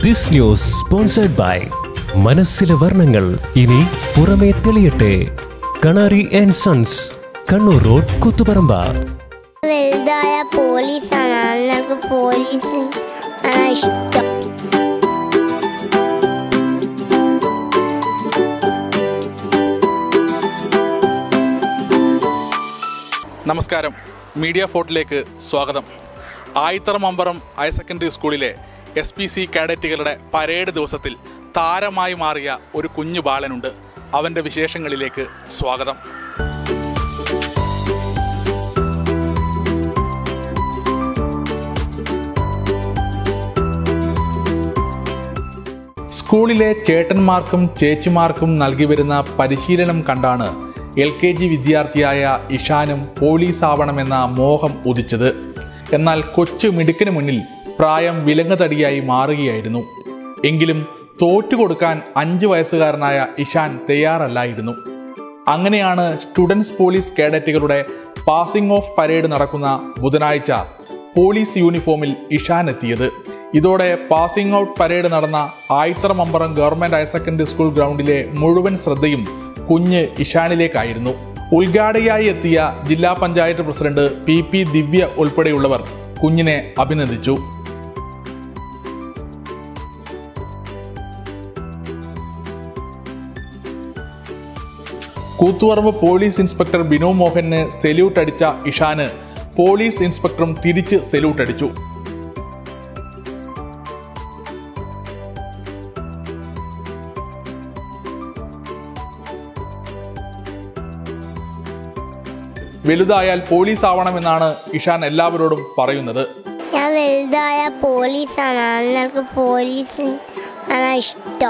This news sponsored by മനസ്സിലെ വർണ്ണങ്ങൾ ഇനി പുറമേ തെളിയട്ടെ Kanari and sons Kannur road Kuthuparamba വലുതായ പോലീസാണ് അന്നൊക്കെ പോലീസ് ആണ് ഇഷ്ടം നമസ്കാരം മീഡിയ ഫോർട്ടിലേക്ക് സ്വാഗതം ആയിത്തറ മമ്പറം ഹയർ സെക്കൻഡറി സ്കൂളിലെ എസ് പി സി കാഡറ്റുകളുടെ പരേഡ് ദിവസത്തിൽ താരമായി മാറിയ ഒരു കുഞ്ഞു ബാലനുണ്ട് അവൻ്റെ വിശേഷങ്ങളിലേക്ക് സ്വാഗതം സ്കൂളിലെ ചേട്ടന്മാർക്കും ചേച്ചിമാർക്കും നൽകി വരുന്ന പരിശീലനം കണ്ടാണ് എൽ കെ ജി വിദ്യാർത്ഥിയായ ഇഷാനും പോലീസ് ആവണമെന്ന മോഹം ഉദിച്ചത് എന്നാൽ കൊച്ചു മിടുക്കിന് മുന്നിൽ പ്രായം വിലങ്ങുതടിയായി മാറുകയായിരുന്നു എങ്കിലും തോറ്റുകൊടുക്കാൻ അഞ്ച് വയസ്സുകാരനായ ഇഷാൻ തയ്യാറല്ലായിരുന്നു അങ്ങനെയാണ് സ്റ്റുഡൻസ് പോലീസ് കേഡറ്റുകളുടെ പാസിംഗ് ഓഫ് പരേഡ് നടക്കുന്ന ബുധനാഴ്ച പോലീസ് യൂണിഫോമിൽ ഇഷാൻ എത്തിയത് ഇതോടെ പാസിംഗ് ഔട്ട് പരേഡ് നടന്ന Ayithara Mambaram government higher secondary school ഗ്രൗണ്ടിലെ മുഴുവൻ ശ്രദ്ധയും കുഞ്ഞ് ഇഷാനിലേക്കായിരുന്നു ഉദ്ഘാടകയായി എത്തിയ ജില്ലാ panchayat president P P Divya ഉൾപ്പെടെയുള്ളവർ കുഞ്ഞിനെ അഭിനന്ദിച്ചു കൂത്തുപറമ്പ് പോലീസ് ഇൻസ്പെക്ടർ ബിനു മോഹന് സെല്യൂട്ട് അടിച്ച ഇഷാന് പോലീസ് ഇൻസ്പെക്ടറും തിരിച്ച് സെല്യൂട്ട് അടിച്ചു വലുതായാൽ പോലീസ് ആവണമെന്നാണ് ഇഷാൻ എല്ലാവരോടും പറയുന്നത് ഞാൻ വലുതായ പോലീസാണ് അന്നൊക്കെ പോലീസ് ആണ് ഇഷ്ടം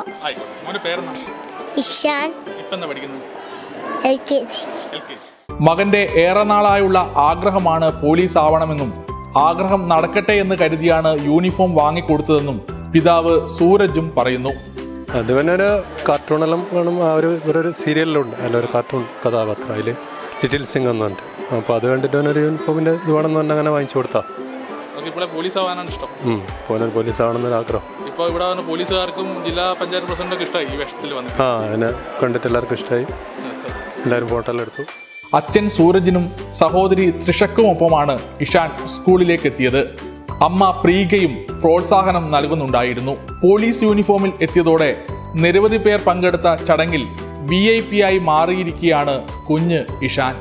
ഇഷാൻ ഇപ്പം പഠിക്കുന്നത് എൽ കെ ജി മകന്റെ ഏറെ നാളായുള്ള ആഗ്രഹമാണ് പോലീസ് ആവണമെന്നും ആഗ്രഹം നടക്കട്ടെ എന്ന് കരുതിയാണ് യൂണിഫോം വാങ്ങിക്കൊടുത്തതെന്നും പിതാവ് സൂരജും പറയുന്നു അത് പിന്നെ ഒരു കാർട്ടൂണെല്ലാം വേണം ആ ഒരു ഇവരൊരു സീരിയലിലുണ്ട് അല്ല ഒരു കാർട്ടൂൺ കഥാപാത്രം അതിൽ ലിറ്റിൽ സിംഗ് എന്ന് പറഞ്ഞിട്ട് അപ്പോൾ അത് കണ്ടിട്ട് അവനൊരു യൂണിഫോമിൻ്റെ ഇത് വേണമെന്ന് പറഞ്ഞാൽ അങ്ങനെ വാങ്ങിച്ചു കൊടുത്താ ഇവിടെ പോലീസ് ആവാനാണ് ഇഷ്ടം ഉം. പോലീസ് പോലീസ് ആവണമെന്നൊരു ആഗ്രഹം ഇപ്പോൾ ഇവിടെ വന്ന പോലീസുകാർക്കും ജില്ലാ പഞ്ചായത്ത് പ്രസിഡന്റൊക്കെ ഇഷ്ടമായി ഈ വേഷത്തിൽ വന്ന് ആ അതിനെ കണ്ടിട്ട് എല്ലാവർക്കും ഇഷ്ടമായി എല്ലാവരും ഫോട്ടോ എല്ലാം എടുത്തു അച്ഛൻ സൂരജിനും സഹോദരി ത്രിഷക്കുമൊപ്പമാണ് ഇഷാൻ സ്കൂളിലേക്ക് എത്തിയത് അമ്മ പ്രീകയും പ്രോത്സാഹനം നൽകുന്നുണ്ടായിരുന്നു പോലീസ് യൂണിഫോമിൽ എത്തിയതോടെ നിരവധി പേർ പങ്കെടുത്ത ചടങ്ങിൽ വി ഐ പി ആയി മാറിയിരിക്കുകയാണ് കുഞ്ഞ് Ishan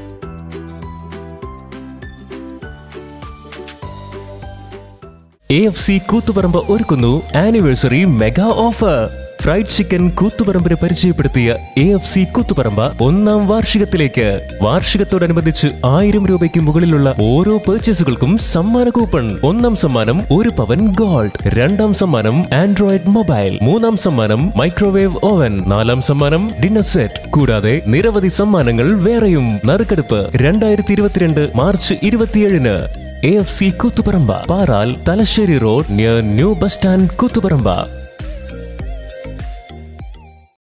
A F C Koothuparamba ഒരുക്കുന്നു anniversary mega offer fried chicken കൂത്തുപറമ്പിന് പരിചയപ്പെടുത്തിയ എ എഫ് സി കൂത്തുപറമ്പ ഒന്നാം വാർഷികത്തിലേക്ക് വാർഷികത്തോടനുബന്ധിച്ച് ആയിരം രൂപയ്ക്ക് മുകളിലുള്ള ഓരോ പർച്ചേസുകൾക്കും സമ്മാന കൂപ്പൺ ഒന്നാം സമ്മാനം ഒരു പവൻ ഗോൾഡ് രണ്ടാം സമ്മാനം ആൻഡ്രോയിഡ് മൊബൈൽ മൂന്നാം സമ്മാനം മൈക്രോവേവ് ഓവൻ നാലാം സമ്മാനം ഡിന്നർ സെറ്റ് കൂടാതെ നിരവധി സമ്മാനങ്ങൾ വേറെയും നറുക്കെടുപ്പ് രണ്ടായിരത്തി ഇരുപത്തിരണ്ട് മാർച്ച് ഇരുപത്തിയേഴിന് A F C Kuthuparamba Paral Thalassery road near new bus stand Koothuparamba